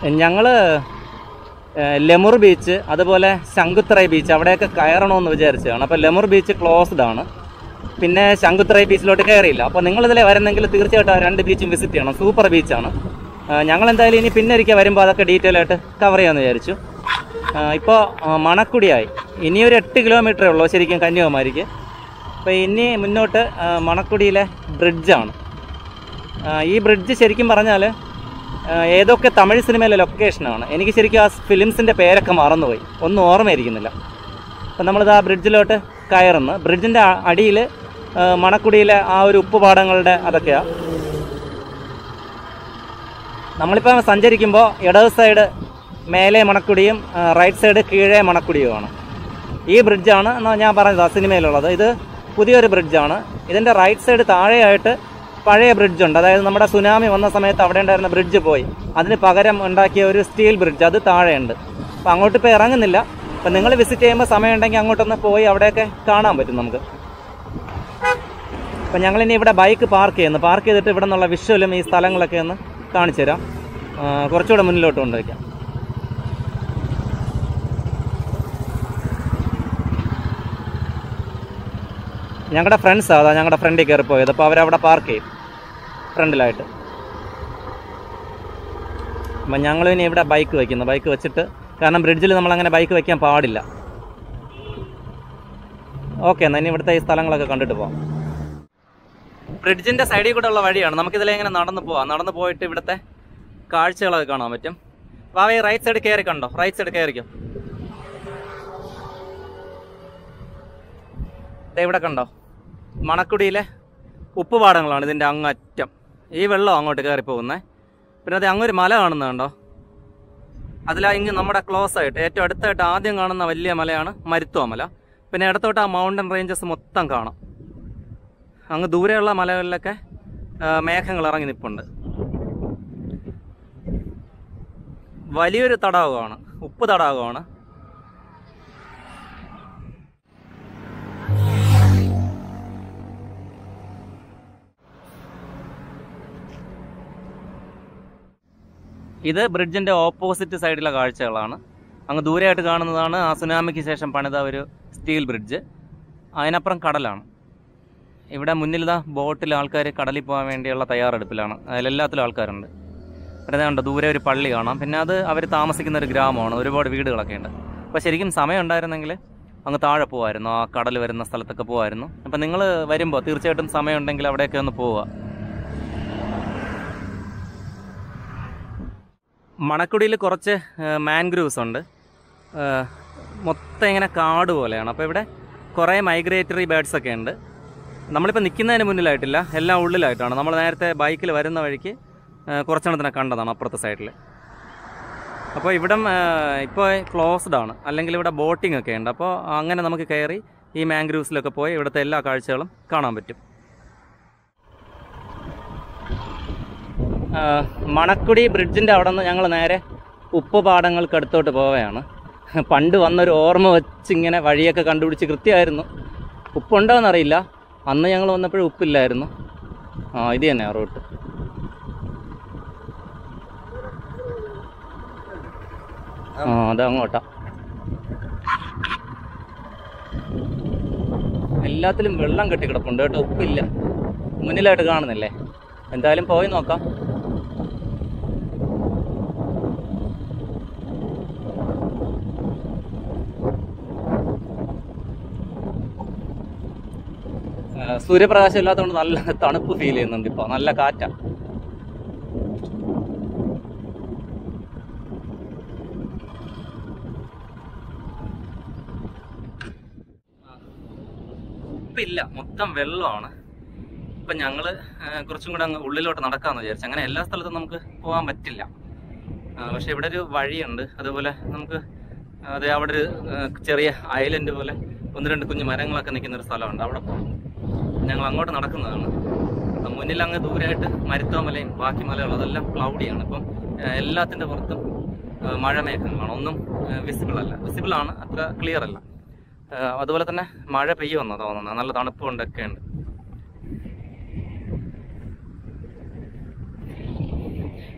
ഞങ്ങൾ ലെമുർ ബീച്ച് അതുപോലെ ശങ്കുത്രൈ ബീച്ച് അവിടെയൊക്കെ കയറണമെന്ന് വിചാരിച്ചതാണ് അപ്പോൾ ലെമുർ ബീച്ച് ക്ലോസ്ഡ് ആണ് പിന്നെ ശങ്കുത്രൈ ബീച്ചിലോട്ട് കയറിയില്ല അപ്പോൾ നിങ്ങളിതിലെ വരുന്നെങ്കിൽ തീർച്ചയായിട്ടും ആ രണ്ട് ബീച്ചും വിസിറ്റ് ചെയ്യണം സൂപ്പർ ബീച്ചാണ് ഞങ്ങൾ എന്തായാലും ഇനി പിന്നെ ഒരിക്കൽ വരുമ്പോൾ അതൊക്കെ ഡീറ്റെയിൽ ആയിട്ട് കവർ ചെയ്യാമെന്ന് വിചാരിച്ചു ഇപ്പോൾ മണക്കുടിയായി ഇനി ഒരു എട്ട് കിലോമീറ്ററേ ഉള്ളൂ ശരിക്കും കന്യാകുമാരിക്ക് അപ്പോൾ ഇനി മുന്നോട്ട് ആ, മണക്കുടിയിലെ ബ്രിഡ്ജാണ് ആ, ഈ ബ്രിഡ്ജ് ശരിക്കും പറഞ്ഞാൽ ഏതൊക്കെ തമിഴ് സിനിമയിലെ ലൊക്കേഷനാണ് എനിക്ക് ശരിക്കും ആ ഫിലിംസിൻ്റെ പേരൊക്കെ മറന്നുപോയി ഒന്നും ഓർമ്മയിരിക്കുന്നില്ല അപ്പം നമ്മളിത് ആ ബ്രിഡ്ജിലോട്ട് കയറുന്നു ബ്രിഡ്ജിൻ്റെ അടിയിൽ മണക്കുടിയിലെ ആ ഒരു ഉപ്പുപാടങ്ങളുടെ അതൊക്കെയാണ് നമ്മളിപ്പോൾ സഞ്ചരിക്കുമ്പോൾ ഇടത് സൈഡ് മേലെ മണക്കുടിയും ആ, റൈറ്റ് സൈഡ് കീഴേ മണക്കുടിയുമാണ് ഈ ബ്രിഡ്ജാണ് എന്നാ ഞാൻ പറഞ്ഞത് ആ സിനിമയിലുള്ളത് ഇത് പുതിയൊരു ബ്രിഡ്ജാണ് ഇതിൻ്റെ റൈറ്റ് സൈഡ് താഴെയായിട്ട് പഴയ ബ്രിഡ്ജുണ്ട് അതായത് നമ്മുടെ സുനാമി വന്ന സമയത്ത് അവിടെ ഉണ്ടായിരുന്ന ബ്രിഡ്ജ് പോയി അതിന് പകരം ഉണ്ടാക്കിയ ഒരു സ്റ്റീൽ ബ്രിഡ്ജ് അത് താഴെയുണ്ട് അപ്പോൾ അങ്ങോട്ട് ഇപ്പോൾ ഇറങ്ങുന്നില്ല അപ്പം നിങ്ങൾ വിസിറ്റ് ചെയ്യുമ്പോൾ സമയമുണ്ടെങ്കിൽ അങ്ങോട്ടൊന്ന് പോയി അവിടെയൊക്കെ കാണാൻ പറ്റും നമുക്ക് അപ്പം ഞങ്ങളിനി ഇവിടെ ബൈക്ക് പാർക്ക് ചെയ്യുന്നു പാർക്ക് ചെയ്തിട്ട് ഇവിടെ നിന്നുള്ള വിഷ്വലും ഈ സ്ഥലങ്ങളൊക്കെ ഒന്ന് കാണിച്ചു തരാം ആ, കുറച്ചുകൂടെ മുന്നിലോട്ട് കൊണ്ടുവയ്ക്കാം ഞങ്ങളുടെ ഫ്രണ്ട്സാണ് അതാ ഞങ്ങളുടെ ഫ്രണ്ടിൽ കയറി പോയത് അപ്പോൾ അവരവിടെ പാർക്ക് ചെയ്യും ഫ്രണ്ടിലായിട്ട് അപ്പം ഞങ്ങൾ ഇനി ഇവിടെ ബൈക്ക് വയ്ക്കുന്നു ബൈക്ക് വെച്ചിട്ട് കാരണം ബ്രിഡ്ജിൽ നമ്മളങ്ങനെ ബൈക്ക് വയ്ക്കാൻ പാടില്ല ഓക്കെ എന്നാൽ ഇനി ഇവിടുത്തെ ഈ സ്ഥലങ്ങളൊക്കെ കണ്ടിട്ട് പോവാം ബ്രിഡ്ജിൻ്റെ സൈഡിൽ കൂടെ ഉള്ള വഴിയാണ് നമുക്കിതിലെ ഇങ്ങനെ നടന്ന് പോവാം നടന്ന് പോയിട്ട് ഇവിടുത്തെ കാഴ്ചകളൊക്കെ കാണാൻ പറ്റും വാവ ഈ റൈറ്റ് സൈഡ് കയറി കണ്ടോ റൈറ്റ് സൈഡ് കയറിക്കോ ദേ ഇവിടെ കണ്ടോ മണക്കുടിയിലെ ഉപ്പുപാടങ്ങളാണ് ഇതിൻ്റെ അങ്ങറ്റം ഈ വെള്ളം അങ്ങോട്ട് കയറി പോകുന്നത് പിന്നെ അത് അങ്ങൊരു മല കാണുന്നത് കണ്ടോ അതിലാ ഇങ്ങ് നമ്മുടെ ക്ലോസ് ആയിട്ട് ഏറ്റവും അടുത്തായിട്ട് ആദ്യം കാണുന്ന വലിയ മലയാണ് മരുത്തുവ മല പിന്നെ ഇടത്തോട്ട് ആ മൗണ്ടൻ റേഞ്ചസ് മൊത്തം കാണാം അങ്ങ് ദൂരെയുള്ള മലകളിലൊക്കെ ആ, മേഘങ്ങൾ ഇറങ്ങി നിൽപ്പുണ്ട് വലിയൊരു തടാകമാണ് ഉപ്പ് തടാകമാണ് ഇത് ബ്രിഡ്ജിന്റെ ഓപ്പോസിറ്റ് സൈഡിലെ കാഴ്ചകളാണ് അങ്ങ് ദൂരെയായിട്ട് കാണുന്നതാണ് ആ സുനാമിക്ക് ശേഷം പണിത ഒരു സ്റ്റീൽ ബ്രിഡ്ജ് അതിനപ്പുറം കടലാണ് ഇവിടെ മുന്നിലിതാ ബോട്ടിൽ ആൾക്കാർ കടലിൽ പോകാൻ വേണ്ടിയുള്ള തയ്യാറെടുപ്പിലാണ് അതിലെല്ലാത്തിലും ആൾക്കാരുണ്ട് പിന്നെ ദേ കണ്ടോ ദൂരെ ഒരു പള്ളി കാണാം പിന്നെ അത് അവർ താമസിക്കുന്ന ഒരു ഗ്രാമമാണ് ഒരുപാട് വീടുകളൊക്കെ ഉണ്ട് അപ്പോൾ ശരിക്കും സമയം ഉണ്ടായിരുന്നെങ്കിൽ അങ്ങ് താഴെ പോകുമായിരുന്നു ആ കടൽ വരുന്ന സ്ഥലത്തൊക്കെ പോകുമായിരുന്നു അപ്പം നിങ്ങൾ വരുമ്പോൾ തീർച്ചയായിട്ടും സമയം ഉണ്ടെങ്കിൽ അവിടെയൊക്കെ ഒന്ന് പോവുക മണക്കുടിയിൽ കുറച്ച് മാൻഗ്രൂവ്സ് ഉണ്ട് ആ, മൊത്തം ഇങ്ങനെ കാട് പോലെയാണ് അപ്പോൾ ഇവിടെ കുറേ മൈഗ്രേറ്ററി ബേഡ്സ് ഒക്കെ ഉണ്ട് നമ്മളിപ്പോൾ നിൽക്കുന്നതിന് മുന്നിലായിട്ടില്ല എല്ലാം ഉള്ളിലായിട്ടാണ് നമ്മൾ നേരത്തെ ബൈക്കിൽ വരുന്ന വഴിക്ക് ആ, കുറച്ചെണ്ണത്തിനെ കണ്ടതാണ് അപ്പുറത്തെ സൈഡിൽ അപ്പോൾ ഇവിടം ഇപ്പോൾ ക്ലോസ്ഡ് ആണ് അല്ലെങ്കിൽ ഇവിടെ ബോട്ടിംഗ് ഒക്കെ ഉണ്ട് അപ്പോൾ അങ്ങനെ നമുക്ക് കയറി ഈ മാൻഗ്രൂവ്സിലൊക്കെ പോയി ഇവിടുത്തെ എല്ലാ കാഴ്ചകളും കാണാൻ പറ്റും ആ, മണക്കുടി ബ്രിഡ്ജിൻ്റെ അവിടെ നിന്ന് ഞങ്ങൾ നേരെ ഉപ്പുപാടങ്ങൾക്ക് അടുത്തോട്ട് പോവുകയാണ് പണ്ട് വന്നൊരു ഓർമ്മ വെച്ച് ഇങ്ങനെ വഴിയൊക്കെ കണ്ടുപിടിച്ച് കൃത്യമായിരുന്നു ഉപ്പുണ്ടോയെന്നറിയില്ല അന്ന് ഞങ്ങൾ വന്നപ്പോഴും ഉപ്പില്ലായിരുന്നു ആ ഇത് തന്നെ റൂട്ട് ആ അത് അങ്ങോട്ടാ എല്ലാത്തിലും വെള്ളം കെട്ടി കിടപ്പുണ്ട് കേട്ടോ ഉപ്പില്ല മുന്നിലായിട്ട് കാണുന്നില്ലേ എന്തായാലും പോയി നോക്കാം ആ, സൂര്യപ്രകാശം ഇല്ലാത്തതുകൊണ്ട് നല്ല തണുപ്പ് ഫീൽ ചെയ്യുന്നുണ്ട് ഇപ്പോൾ നല്ല കാറ്റാ ഉപ്പില്ല മൊത്തം വെള്ളമാണ് ഇപ്പൊ ഞങ്ങള് ആ, കുറച്ചും കൂടെ അങ്ങ് ഉള്ളിലോട്ട് നടക്കാന്ന് വിചാരിച്ചു അങ്ങനെ എല്ലാ സ്ഥലത്തും നമുക്ക് പോകാൻ പറ്റില്ല ആ, പക്ഷെ ഇവിടെ ഒരു വഴിയുണ്ട് അതുപോലെ നമുക്ക് അതെ അവിടെ ഒരു ആ, ചെറിയ ഐലൻഡ് പോലെ ഒന്ന് രണ്ട് കുഞ്ഞു മരങ്ങളൊക്കെ നിൽക്കുന്ന ഒരു സ്ഥലമുണ്ട് അവിടെ പോകും ഞങ്ങൾ അങ്ങോട്ട് നടക്കുന്നതാണ് അപ്പം മുന്നിൽ അങ്ങ് ദൂരെയായിട്ട് മരുത്തോ മലയും ബാക്കി മലകളും അതെല്ലാം ക്ലൗഡിയാണ് ഇപ്പം ആ, എല്ലാത്തിൻ്റെ പുറത്തും ആ, മഴ മേഘങ്ങളാണ് ഒന്നും വിസിബിൾ അല്ല വിസിബിൾ ആണ് അത്ര ക്ലിയർ അല്ല ആ, അതുപോലെ തന്നെ മഴ പെയ്യുമെന്നാണ് തോന്നുന്നത് നല്ല തണുപ്പ് കൊണ്ടൊക്കെ ഉണ്ട്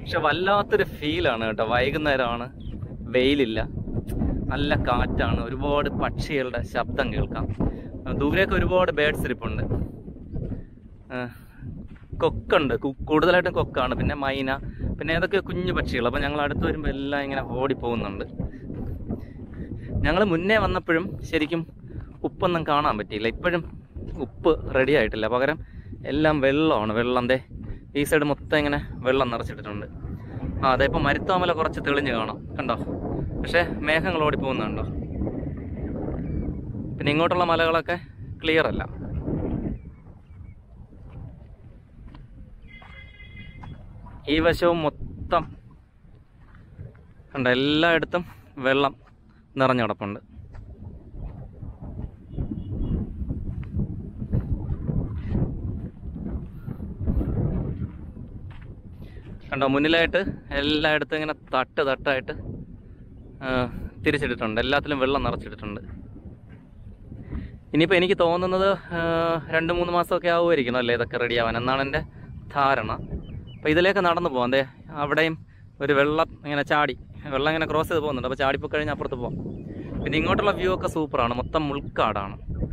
പക്ഷെ വല്ലാത്തൊരു ഫീലാണ് കേട്ടോ വൈകുന്നേരമാണ് വെയിലില്ല നല്ല കാറ്റാണ് ഒരുപാട് പക്ഷികളുടെ ശബ്ദം കേൾക്കാം ആ, ദൂരെയൊക്കെ ഒരുപാട് ബേഡ്സ് ഇരിപ്പുണ്ട് ആ, കൊക്കുണ്ട് കു- കൂടുതലായിട്ടും കൊക്കാണ് പിന്നെ മൈന പിന്നെ ഏതൊക്കെ കുഞ്ഞു പക്ഷികൾ അപ്പം ഞങ്ങൾ അടുത്ത് വരുമ്പോൾ എല്ലാം ഇങ്ങനെ ഓടിപ്പോകുന്നുണ്ട് ഞങ്ങൾ മുന്നേ വന്നപ്പോഴും ശരിക്കും ഉപ്പൊന്നും കാണാൻ പറ്റിയില്ല ഇപ്പോഴും ഉപ്പ് റെഡി ആയിട്ടില്ല പകരം എല്ലാം വെള്ളമാണ് വെള്ളം ദേ ഈ സൈഡ് മൊത്തം ഇങ്ങനെ വെള്ളം നിറച്ചിട്ടിട്ടുണ്ട് ആ അതെ ഇപ്പം മരുത്താമല കുറച്ച് തെളിഞ്ഞ് കാണാം കണ്ടോ പക്ഷേ മേഘങ്ങൾ ഓടിപ്പോകുന്നുണ്ടോ പിന്നെ ഇങ്ങോട്ടുള്ള മലകളൊക്കെ ക്ലിയർ അല്ല ഈ വശവും മൊത്തം കണ്ടോ എല്ലായിടത്തും വെള്ളം നിറഞ്ഞു കിടപ്പുണ്ട് കണ്ടോ മുന്നിലായിട്ട് എല്ലായിടത്തും ഇങ്ങനെ തട്ട് തട്ടായിട്ട് ആ, തിരിച്ചിട്ടിട്ടുണ്ട് എല്ലാത്തിലും വെള്ളം നിറച്ചിട്ടിട്ടുണ്ട് ഇനിയിപ്പോൾ എനിക്ക് തോന്നുന്നത് ആ, രണ്ട് മൂന്ന് മാസമൊക്കെ ആവുമായിരിക്കണം അല്ലേ ഇതൊക്കെ റെഡിയാവാൻ എന്നാണ് എൻ്റെ ധാരണ അപ്പോൾ ഇതിലേക്ക് നടന്നു പോകാം അതെ അവിടെയും ഒരു വെള്ളം ഇങ്ങനെ ചാടി വെള്ളം ഇങ്ങനെ ക്രോസ് ചെയ്ത് പോകുന്നുണ്ട് അപ്പോൾ ചാടിപ്പോയി കഴിഞ്ഞാൽ അപ്പുറത്ത് പോകാം പിന്നെ ഇങ്ങോട്ടുള്ള വ്യൂ ഒക്കെ സൂപ്പറാണ് മൊത്തം മുൾക്കാടാണ്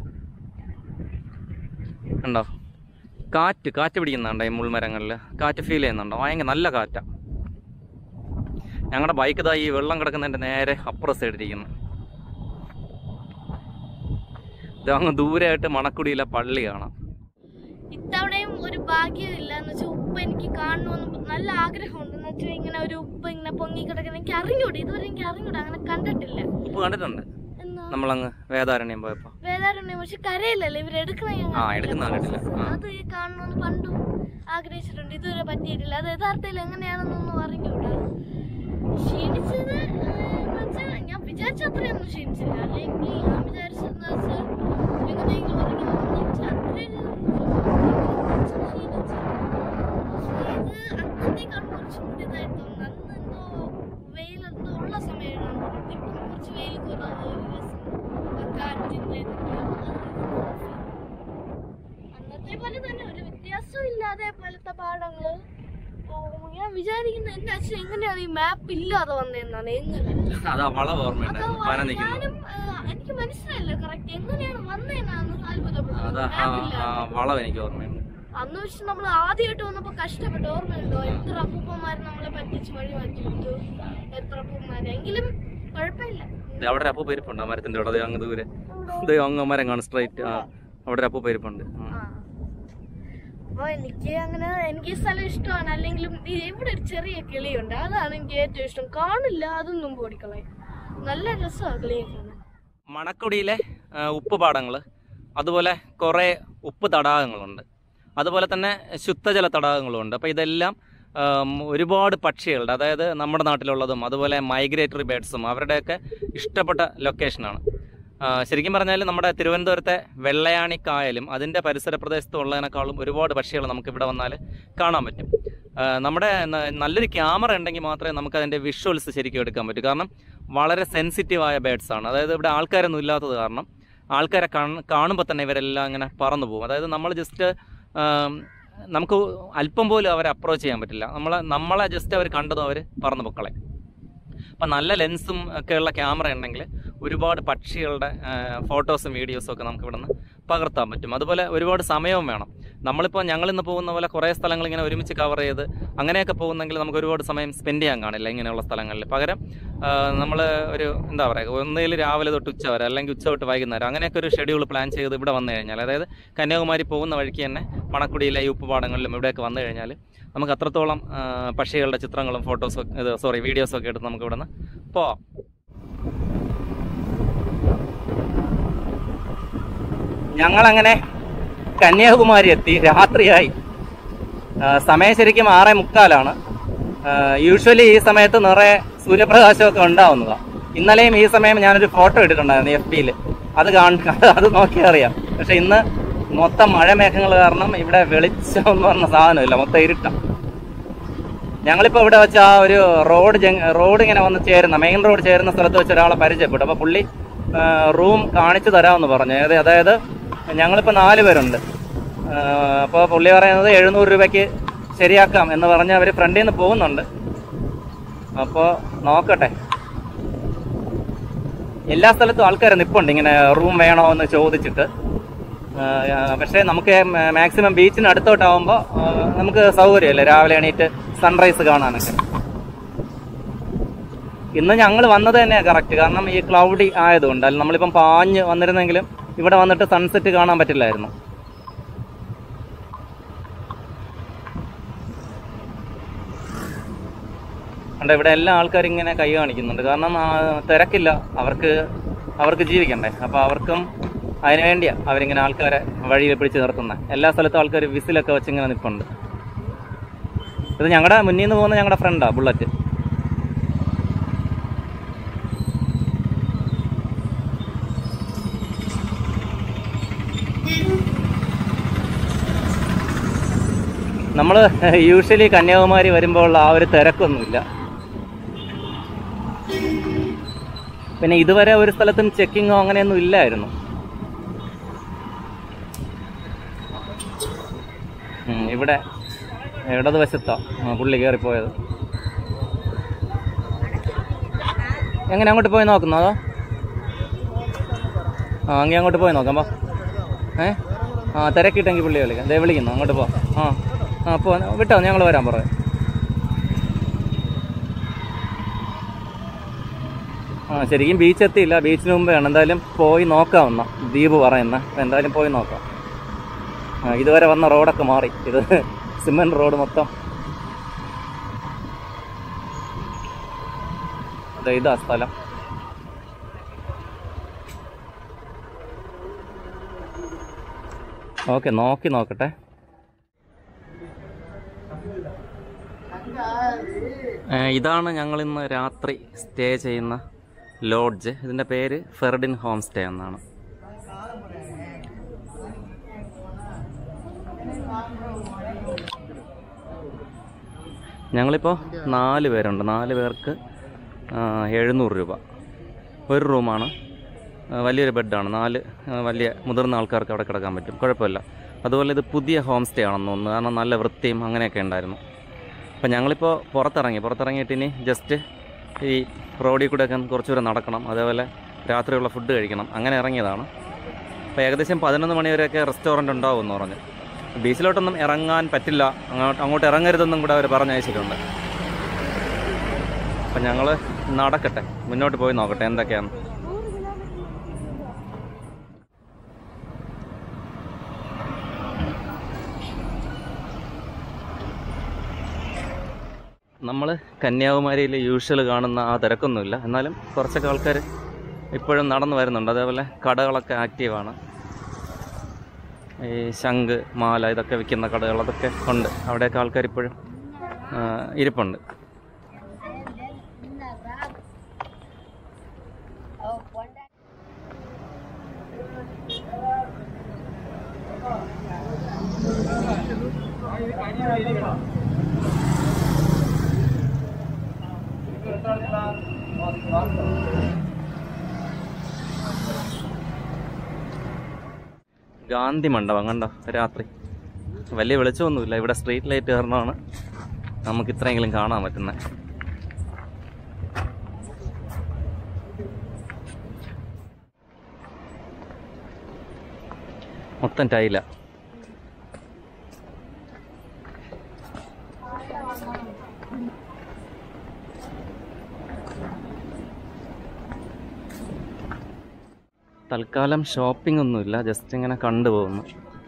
കണ്ടോ കാറ്റ് കാറ്റ് പിടിക്കുന്നുണ്ടോ ഈ മുൾമരങ്ങളിൽ കാറ്റ് ഫീൽ ചെയ്യുന്നുണ്ടോ ഭയങ്കര നല്ല കാറ്റാണ് ഞങ്ങളുടെ ബൈക്ക് ഇതാ ഈ വെള്ളം കിടക്കുന്നതിൻ്റെ നേരെ അപ്പുറം സൈഡിരിക്കുന്നു ഇത് അങ്ങ് ദൂരെയായിട്ട് മണക്കുടിയിലെ പള്ളി കാണാം ഇത്തവണയും ഒരു ഭാഗ്യമില്ല എന്ന് വെച്ചാൽ ഉപ്പ് എനിക്ക് കാണണമെന്ന് നല്ല ആഗ്രഹമുണ്ട് എന്ന് വെച്ചാൽ ഇങ്ങനെ ഒരു ഉപ്പ് ഇങ്ങനെ പൊങ്ങി കിടക്കുന്ന എനിക്ക് അറിഞ്ഞൂടെ ഇതുവരെ എനിക്ക് അറിഞ്ഞൂടെ അങ്ങനെ കണ്ടിട്ടില്ല ഉപ്പ് കണ്ടിട്ടുണ്ട് എന്നാ നമ്മളങ്ങ് വേദാരണ്യം പോയപ്പോൾ വേദാരുണ്യം പക്ഷെ കരയില്ലല്ലോ ഇവരെടുക്കുന്ന ഞാൻ ആ, കണ്ടിട്ടില്ല. എടുക്കുന്ന കണ്ടിട്ടില്ല. ആ. അത് കാണണമെന്ന് പണ്ടും ആഗ്രഹിച്ചിട്ടുണ്ട് ഇതുവരെ പറ്റിയിട്ടില്ല അത് യഥാർത്ഥത്തിൽ എങ്ങനെയാണെന്നൊന്നും അറിഞ്ഞൂടാ ക്ഷീണിച്ചത് എന്ന് വെച്ചാൽ ഞാൻ വിചാരിച്ച അത്രയൊന്നും ക്ഷീണിച്ചില്ല അല്ലെങ്കിൽ ഞാൻ വിചാരിച്ചതെന്ന് വെച്ചാൽ എങ്ങനെയെങ്കിലും ഇറങ്ങി വന്നു വെച്ചാൽ അത്രയും കുറച്ച് ക്ഷീണിച്ചു. പക്ഷേ ഇത് അന്നത്തേക്കാളും കുറച്ചും കൂടി ഇതായിട്ട് തോന്നുന്നു അന്ന് എന്തോ വെയിലെന്തോ ഉള്ള സമയമാണ് ഇപ്പം കുറച്ച് വെയിൽ കുറവ് ഒരു രസം ആ കാറ്റിന്റെ ഇതൊക്കെ. അന്നത്തെ പോലെ തന്നെ ഒരു വ്യത്യാസവും ഇല്ലാതെ പോലത്തെ പാടങ്ങള് ഓ, ഞാൻ വിചാരിക്കുന്നത് എന്റെ അച്ഛൻ എങ്ങനെയാണ് ഈ മാപ്പ് ഇല്ലാതെ വന്നതെന്നാണ് എങ്ങനെ അതാ വളവ് അത് ഓർമ്മയുണ്ടായിരുന്നു പന നിൽക്കുന്നു ഞാനും ആ, എനിക്ക് മനസ്സിലായില്ല കറക്റ്റ് എങ്ങനെയാണ് വന്നതെന്നാണ് അത്ഭുതപ്പെട്ടത് അതാ ആ Map ആ ഇല്ലാതെ. വളവ് എനിക്ക് ഓർമ്മയുണ്ട് അന്ന് വെച്ച് നമ്മൾ ആദ്യമായിട്ട് വന്നപ്പോ കഷ്ടപ്പെട്ടു ഓർമ്മയുണ്ടോ എത്ര അപ്പൂപ്പന്മാര് നമ്മളെ പറ്റിച്ച് വഴി മാറ്റി വിട്ടു എത്ര അപ്പൂപ്പന്മാര് എങ്കിലും കുഴപ്പമില്ല ദേ അവിടെ ഒരു അപ്പൂപ്പ ഇരിപ്പുണ്ട് ആ മരത്തിന്റെ അവിടെ ദേ അങ്ങ് ദൂരെ ദേ അങ്ങ് മരം കാണും സ്ട്രൈറ്റ് ആ അവിടെ ഒരു അപ്പൂപ്പ ഇരിപ്പുണ്ട് ആ. ആ. അപ്പൊ എനിക്ക് അങ്ങനെ എനിക്ക് ഈ സ്ഥലം ഇഷ്ടമാണ് അല്ലെങ്കിലും ഈ ഇവിടെ ഒരു ചെറിയ കിളിയുണ്ട് അതാണ് എനിക്ക് ഏറ്റവും ഇഷ്ടം കാണില്ല അതൊന്നും ഓടിക്കളയും നല്ല രസമാണ് കിളിയെ കാണാൻ മണക്കുടിയിലെ ആ, ഉപ്പ് പാടങ്ങൾ അതുപോലെ കുറേ ഉപ്പ് തടാകങ്ങളുണ്ട് അതുപോലെ തന്നെ ശുദ്ധജല തടാകങ്ങളുണ്ട് അപ്പോൾ ഇതെല്ലാം ആം, ഒരുപാട് പക്ഷികളുടെ അതായത് നമ്മുടെ നാട്ടിലുള്ളതും അതുപോലെ മൈഗ്രേറ്ററി ബേഡ്സും അവരുടെയൊക്കെ ഇഷ്ടപ്പെട്ട ലൊക്കേഷനാണ് ആ, ശരിക്കും പറഞ്ഞാൽ നമ്മുടെ തിരുവനന്തപുരത്തെ വെള്ളയാണി കായലും അതിൻ്റെ പരിസര പ്രദേശത്തും ഉള്ളതിനേക്കാളും ഒരുപാട് പക്ഷികൾ നമുക്ക് ഇവിടെ വന്നാൽ കാണാൻ പറ്റും ആ, നമ്മുടെ ന- നല്ലൊരു ക്യാമറ ഉണ്ടെങ്കിൽ മാത്രമേ നമുക്ക് അതിൻ്റെ വിഷ്വൽസ് ശരിക്കും എടുക്കാൻ പറ്റൂ കാരണം വളരെ സെൻസിറ്റീവായ ബേഡ്സ് ആണ് അതായത് ഇവിടെ ആൾക്കാരൊന്നും ഇല്ലാത്തത് കാരണം ആൾക്കാരെ കാണുമ്പോൾ തന്നെ ഇവരെല്ലാം ഇങ്ങനെ പറന്നു പോകും അതായത് നമ്മൾ ജസ്റ്റ് നമുക്ക് അല്പം പോലും അവരെ അപ്രോച്ച് ചെയ്യാൻ പറ്റില്ല നമ്മളെ നമ്മളെ ജസ്റ്റ് അവർ കണ്ടതും അവർ പറന്നു പൊക്കളെ അപ്പം നല്ല ലെൻസും ഒക്കെ ഉള്ള ക്യാമറ ഉണ്ടെങ്കിൽ ഒരുപാട് പക്ഷികളുടെ ഫോട്ടോസും വീഡിയോസും ഒക്കെ നമുക്ക് ഇവിടെ നിന്ന് പകർത്താൻ പറ്റും അതുപോലെ ഒരുപാട് സമയവും വേണം നമ്മളിപ്പോൾ ഞങ്ങളിന്ന് പോകുന്ന പോലെ കുറേ സ്ഥലങ്ങൾ ഇങ്ങനെ ഒരുമിച്ച് കവർ ചെയ്ത് അങ്ങനെയൊക്കെ പോകുന്നെങ്കിൽ നമുക്ക് ഒരുപാട് സമയം സ്പെൻഡ് ചെയ്യാൻ കാണില്ല ഇങ്ങനെയുള്ള സ്ഥലങ്ങളിൽ പകരം നമ്മൾ ഒരു എന്താ പറയുക ഒന്നേൽ രാവിലെ തൊട്ട് ഉച്ച വരെ അല്ലെങ്കിൽ ഉച്ച തൊട്ട് വൈകുന്നേരം അങ്ങനെയൊക്കെ ഒരു ഷെഡ്യൂൾ പ്ലാൻ ചെയ്ത് ഇവിടെ വന്നു കഴിഞ്ഞാൽ അതായത് കന്യാകുമാരി പോകുന്ന വഴിക്ക് തന്നെ മണക്കുടിയിലെ ഈ ഉപ്പുപാടങ്ങളിലും ഇവിടെയൊക്കെ വന്നു കഴിഞ്ഞാൽ നമുക്ക് അത്രത്തോളം ആ, പക്ഷികളുടെ ചിത്രങ്ങളും ഫോട്ടോസും ഇത് സോറി വീഡിയോസും ഒക്കെ എടുത്ത് നമുക്ക് ഇവിടെ നിന്ന് പോവാം ഞങ്ങളങ്ങനെ കന്യാകുമാരി എത്തി രാത്രിയായി ആ, സമയം ശരിക്കും ആറേ മുക്കാലാണ് യൂഷ്വലി ഈ സമയത്ത് നിറയെ സൂര്യപ്രകാശമൊക്കെ ഉണ്ടാവുന്നതാണ് ഇന്നലെയും ഈ സമയം ഞാനൊരു ഫോട്ടോ ഇട്ടിട്ടുണ്ടായിരുന്നു എഫ് ബിയിൽ അത് കാണ അത് നോക്കിയാൽ അറിയാം പക്ഷെ ഇന്ന് മൊത്തം മഴമേഘങ്ങൾ കാരണം ഇവിടെ വെളിച്ചം എന്ന് പറഞ്ഞ സാധനമില്ല മൊത്തം ഇരുട്ടാണ് ഞങ്ങളിപ്പോൾ ഇവിടെ വെച്ച് ആ ഒരു റോഡ് ജങ് റോഡ് ഇങ്ങനെ വന്ന് ചേരുന്ന മെയിൻ റോഡ് ചേരുന്ന സ്ഥലത്ത് വെച്ച് ഒരാളെ പരിചയപ്പെട്ടു അപ്പോൾ പുള്ളി റൂം കാണിച്ചു തരാമെന്ന് പറഞ്ഞു അതായത് അതായത് ഞങ്ങളിപ്പോൾ നാല് പേരുണ്ട് അപ്പോൾ പുള്ളി പറയുന്നത് എഴുന്നൂറ് രൂപയ്ക്ക് ശരിയാക്കാം എന്ന് പറഞ്ഞ് അവർ ഫ്രണ്ടിൽ നിന്ന് പോകുന്നുണ്ട് അപ്പോൾ നോക്കട്ടെ എല്ലാ സ്ഥലത്തും ആൾക്കാർ നിപ്പുണ്ട് ഇങ്ങനെ റൂം വേണോ എന്ന് ചോദിച്ചിട്ട് ആ, ആ, പക്ഷേ നമുക്ക് മാക്സിമം ബീച്ചിന് അടുത്തോട്ടാവുമ്പോൾ നമുക്ക് സൗകര്യമല്ലേ രാവിലെ എണീറ്റ് സൺറൈസ് കാണാനൊക്കെ ഇന്ന് ഞങ്ങൾ വന്നത് തന്നെയാണ് കറക്റ്റ് കാരണം ഈ ക്ലൗഡി ആയതുകൊണ്ട് അല്ല നമ്മളിപ്പം പാഞ്ഞ് വന്നിരുന്നെങ്കിലും ഇവിടെ വന്നിട്ട് സൺസെറ്റ് കാണാൻ പറ്റില്ലായിരുന്നു കണ്ട ഇവിടെ എല്ലാ ആൾക്കാരും ഇങ്ങനെ കൈ കാണിക്കുന്നുണ്ട് കാരണം ആ, തിരക്കില്ല അവർക്ക് അവർക്ക് ജീവിക്കണ്ടേ അപ്പോൾ അവർക്കും അതിനു വേണ്ടിയാ അവരിങ്ങനെ ആൾക്കാരെ വഴിയിൽ പിടിച്ച് നിർത്തുന്നത് എല്ലാ സ്ഥലത്തും ആൾക്കാർ വിസിലൊക്കെ വെച്ച് ഇങ്ങനെ നിൽപ്പുണ്ട് ഇത് ഞങ്ങളുടെ മുന്നിൽ നിന്ന് പോകുന്ന ഞങ്ങളുടെ ഫ്രണ്ടാ ബുള്ളറ്റ് നമ്മൾ യൂഷ്വലി കന്യാകുമാരി വരുമ്പോൾ ആ ഒരു തിരക്കൊന്നുമില്ല പിന്നെ ഇതുവരെ ഒരു സ്ഥലത്തും ചെക്കിങ്ങോ അങ്ങനെയൊന്നും ഇല്ലായിരുന്നു ഉം, ഇവിടെ ഇടതുവശത്താ ആ, പുള്ളി കയറിപ്പോയത് എങ്ങനെ അങ്ങോട്ട് പോയി നോക്കുന്നോ അതോ ആ അങ്ങനെ അങ്ങോട്ട് പോയി നോക്കാം വാ ഏ ആ തിരക്കിട്ടെങ്കിൽ പുള്ളി വിളിക്കാം ദേ വിളിക്കുന്നു അങ്ങോട്ട് പോ ആ ആ പോ വിട്ടോ ഞങ്ങൾ വരാൻ പറയാം ആ ശരിക്കും ബീച്ച് എത്തിയില്ല ബീച്ചിന് മുമ്പെയാണ് എന്തായാലും പോയി നോക്കാവുന്ന ദ്വീപ് പറയുന്ന എന്തായാലും പോയി നോക്കാം ആ ഇതുവരെ വന്ന റോഡൊക്കെ മാറി ഇത് സിമെന്റ് റോഡ് മൊത്തം ദേ ഇതാ സ്ഥലം ഓക്കെ നോക്കി നോക്കട്ടെ ഏ, ഇതാണ് ഞങ്ങൾ ഇന്ന് രാത്രി സ്റ്റേ ചെയ്യുന്ന ലോഡ്ജ് ഇതിൻ്റെ പേര് ഫെർഡിൻ ഹോം സ്റ്റേ എന്നാണ് ഞങ്ങളിപ്പോൾ നാല് പേരുണ്ട് നാല് പേർക്ക് ആ, എഴുന്നൂറ് രൂപ ഒരു റൂമാണ് ആ, വലിയൊരു ബെഡാണ് നാല് ആ, വലിയ മുതിർന്ന ആൾക്കാർക്ക് അവിടെ കിടക്കാൻ പറ്റും കുഴപ്പമില്ല അതുപോലെ ഇത് പുതിയ ഹോം സ്റ്റേ ആണെന്ന് തോന്നുന്നു കാരണം നല്ല വൃത്തിയും അങ്ങനെയൊക്കെ ഉണ്ടായിരുന്നു അപ്പം ഞങ്ങളിപ്പോൾ പുറത്തിറങ്ങി പുറത്തിറങ്ങിയിട്ട് ഇനി ജസ്റ്റ് ഈ റോഡിൽ കൂടെ ഒക്കെ കുറച്ച് ദൂരം നടക്കണം അതേപോലെ രാത്രിയുള്ള ഫുഡ് കഴിക്കണം അങ്ങനെ ഇറങ്ങിയതാണ് അപ്പോൾ ഏകദേശം പതിനൊന്ന് മണി വരെയൊക്കെ റെസ്റ്റോറൻറ്റ് ഉണ്ടാവും എന്ന് പറഞ്ഞു ബീച്ചിലോട്ടൊന്നും ഇറങ്ങാൻ പറ്റില്ല അങ്ങോട്ട് അങ്ങോട്ട് ഇറങ്ങരുതെന്നും കൂടെ അവർ പറഞ്ഞയച്ചിട്ടുണ്ട് അപ്പം ഞങ്ങൾ നടക്കട്ടെ മുന്നോട്ട് പോയി നോക്കട്ടെ എന്തൊക്കെയാണ് നമ്മൾ കന്യാകുമാരിയിൽ യൂഷ്വൽ കാണുന്ന ആ തിരക്കൊന്നുമില്ല എന്നാലും കുറച്ചൊക്കെ ആൾക്കാർ ഇപ്പോഴും നടന്നു വരുന്നുണ്ട് അതേപോലെ കടകളൊക്കെ ആക്റ്റീവാണ് ഈ ശംഖ് മാല ഇതൊക്കെ വിൽക്കുന്ന കടകൾ അതൊക്കെ ഉണ്ട് അവിടെയൊക്കെ ആൾക്കാർ ഇപ്പോഴും ആ, ഇരിപ്പുണ്ട് ഗാന്ധി മണ്ഡപം കണ്ടോ രാത്രി വലിയ വെളിച്ചമൊന്നുമില്ല ഇവിടെ സ്ട്രീറ്റ് ലൈറ്റ് കാരണമാണ് നമുക്ക് ഇത്രയെങ്കിലും കാണാൻ പറ്റുന്നത് മൊത്തം ടൈല തൽക്കാലം ഷോപ്പിംഗ് ഒന്നുമില്ല ജസ്റ്റ് ഇങ്ങനെ കണ്ടുപോകുന്നു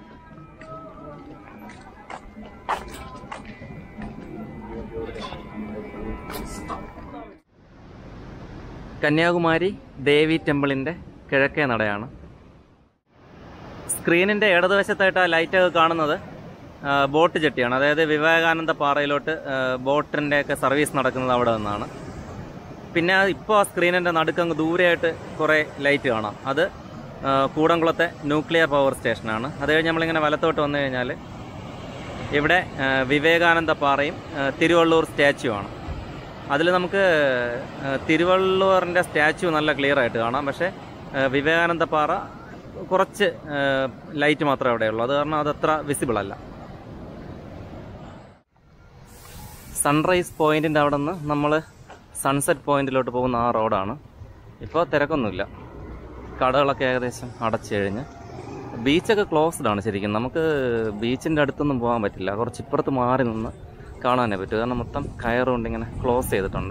കന്യാകുമാരി ദേവി ടെമ്പിളിൻ്റെ കിഴക്കേ നടയാണ് സ്ക്രീനിൻ്റെ ഇടതുവശത്തായിട്ട് ആ ലൈറ്റൊക്കെ കാണുന്നത് ആ, ബോട്ട് ജെട്ടിയാണ് അതായത് വിവേകാനന്ദ പാറയിലോട്ട് ബോട്ടിൻ്റെ ഒക്കെ സർവീസ് നടക്കുന്നത് അവിടെ നിന്നാണ് പിന്നെ ഇപ്പോൾ ആ സ്ക്രീനിൻ്റെ നടുക്കങ്ങ് ദൂരെയായിട്ട് കുറേ ലൈറ്റ് കാണാം അത് ആ, കൂടംകുളത്തെ ന്യൂക്ലിയർ പവർ സ്റ്റേഷനാണ് അത് കഴിഞ്ഞ് നമ്മളിങ്ങനെ വലത്തോട്ട് വന്നു കഴിഞ്ഞാൽ ഇവിടെ ആ, വിവേകാനന്ദ പാറയും ആ, തിരുവള്ളൂർ സ്റ്റാച്യു ആണ് അതിൽ നമുക്ക് ആ, തിരുവള്ളൂരിൻ്റെ സ്റ്റാച്യു നല്ല ക്ലിയർ ആയിട്ട് കാണാം പക്ഷേ ആ, വിവേകാനന്ദ പാറ കുറച്ച് ആ, ലൈറ്റ് മാത്രമേ അവിടെയുള്ളൂ അത് കാരണം അതത്ര വിസിബിൾ അല്ല സൺറൈസ് പോയിന്റിൻ്റെ അവിടെ നിന്ന് നമ്മൾ സൺസെറ്റ് പോയിന്റിലോട്ട് പോകുന്ന ആ റോഡാണ് ഇപ്പോൾ തിരക്കൊന്നുമില്ല കടകളൊക്കെ ഏകദേശം അടച്ചു കഴിഞ്ഞ് ബീച്ചൊക്കെ ക്ലോസ്ഡ് ആണ് ശരിക്കും നമുക്ക് ബീച്ചിൻ്റെ അടുത്തൊന്നും പോകാൻ പറ്റില്ല കുറച്ച് ഇപ്പുറത്ത് മാറി നിന്ന് കാണാനേ പറ്റൂ കാരണം മൊത്തം കയറുകൊണ്ട് ഇങ്ങനെ ക്ലോസ് ചെയ്തിട്ടുണ്ട്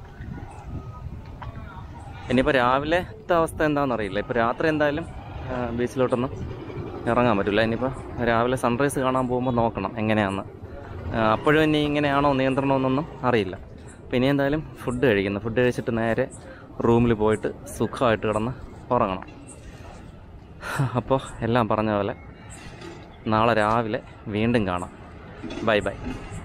ഇനിയിപ്പോൾ രാവിലത്തെ അവസ്ഥ എന്താണെന്ന് അറിയില്ല ഇപ്പോൾ രാത്രി എന്തായാലും ആ, ബീച്ചിലോട്ടൊന്നും ഇറങ്ങാൻ പറ്റില്ല ഇനിയിപ്പോൾ രാവിലെ സൺറൈസ് കാണാൻ പോകുമ്പോൾ നോക്കണം എങ്ങനെയാണെന്ന് ആ, അപ്പോഴും ഇനി ഇങ്ങനെയാണോ നിയന്ത്രണമെന്നൊന്നും അറിയില്ല പിന്നെ എന്തായാലും ഫുഡ് കഴിക്കുന്നു ഫുഡ് കഴിച്ചിട്ട് നേരെ റൂമിൽ പോയിട്ട് സുഖമായിട്ട് കിടന്ന് ഉറങ്ങണം അപ്പോൾ എല്ലാം പറഞ്ഞ പോലെ നാളെ രാവിലെ വീണ്ടും കാണാം ബൈ ബൈ